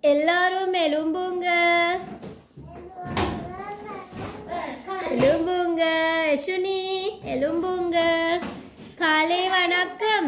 எல்லாரும் எலும்புங்க எலும்புங்க யசுனி எலும்புங்க காலை வணக்கம்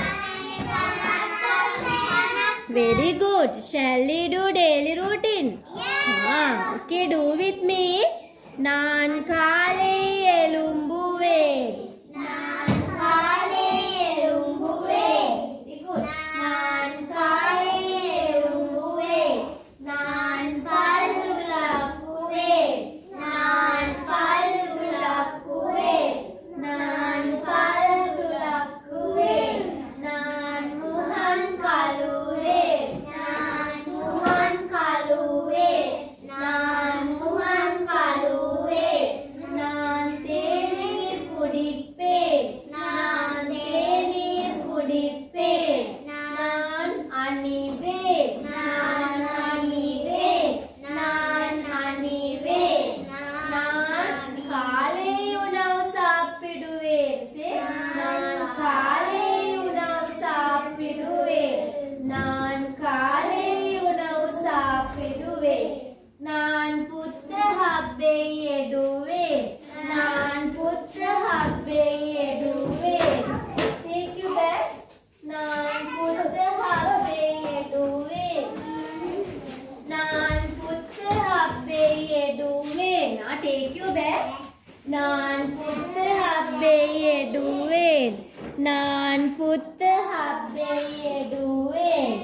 very good shall we do daily routine ah okay do with me நான் காலை எலும்புவேன் நான் காலை எலும்புவேன் Very good. நான் காலை எலும்புவேன் நான் பல் துலக்குவேன் நான் பல் துலக்குவேன் நான் பல் துலக்குவேன் நான் முகம் கழுவேன் நான் முகம் கழுவேன் நான் முகம் கழுவேன் நான் தேநீர் குடிப்பேன் நான் தேநீர் குடிப்பேன் நான் அணிவேன் நான் அணிவேன் நான் அணிவேன் நான் காலை உணவு சாப்பிடுவேன் சரி? நான் காலை உணவு சாப்பிடுவேன் நான் காலை உணவு சாப்பிடுவேன் நான் புத்தகத்தை எடுவேன் நான் புத்தகத்தை எடுவேன் Take you best. நான் புத்தகத்தை எடுவேன் நான் புத்தகத்தை எடுவேன் நான் take you back நான் புத்தகத்தை எடுவேன் நான் புத்தகத்தை எடுவேன்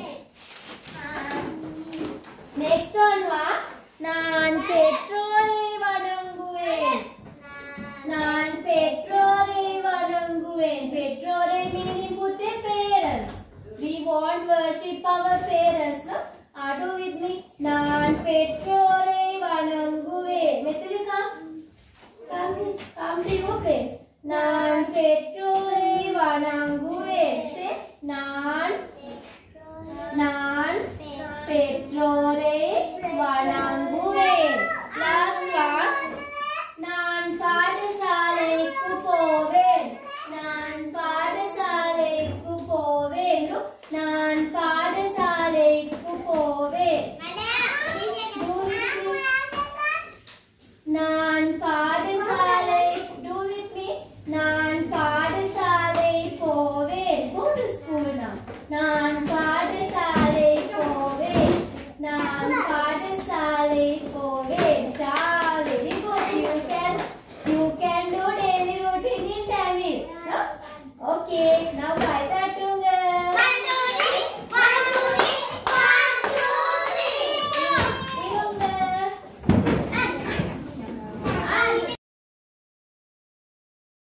நெக்ஸ்ட் ஒன் வா நான் பெற்றோரை வணங்குவேன் நான் பெற்றோரை வணங்குவேன் பெற்றோரை meaning put a parents we want worship our parents no are do with me நான் பெற்றோரை